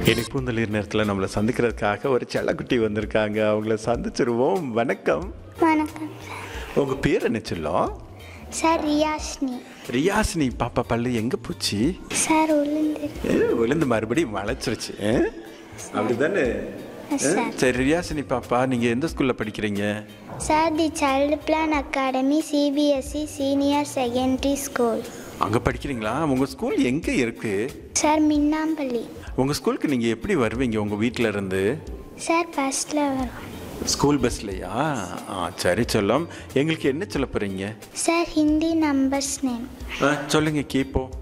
இன்னைக்கு பூந்தளிர் நேரத்தில் நம்மளை சந்திக்கிறதுக்காக ஒரு செல்லக்குட்டி வந்திருக்காங்க அவங்கள சந்திச்சிருவோம் வணக்கம் வணக்கம் சார் உங்கள் பேர் என்ன சொல்லும் சார் ரியாஷ்னி ரியாசினி பாப்பா பல்லு எங்கே போச்சு சார் உளுந்து ஏ, விழுந்து மறுபடியும் வளைச்சிருச்சு ஏ? அப்படிதானே ஏ? சார். சரி ரியாசினி பாப்பா நீங்கள் எந்த ஸ்கூலில் படிக்கிறீங்க sir the child plan academy CBSE senior secondary school அங்கே படிக்கிறீங்களா உங்கள் ஸ்கூல் எங்கே இருக்குது சார் மின்னாம்பள்ளி உங்கள் ஸ்கூலுக்கு நீங்கள் எப்படி வருவீங்க உங்கள் வீட்டில் இருந்து சார் ஃபஸ்ட்டில் வரும் ஸ்கூல் பஸ்லையா ஆ சரி சொல்லம் எங்களுக்கு என்ன சொல்ல போகிறீங்க சார் ஹிந்தி நம்பர்ஸ் நேம் ஆ சொல்லுங்க கேட்போம்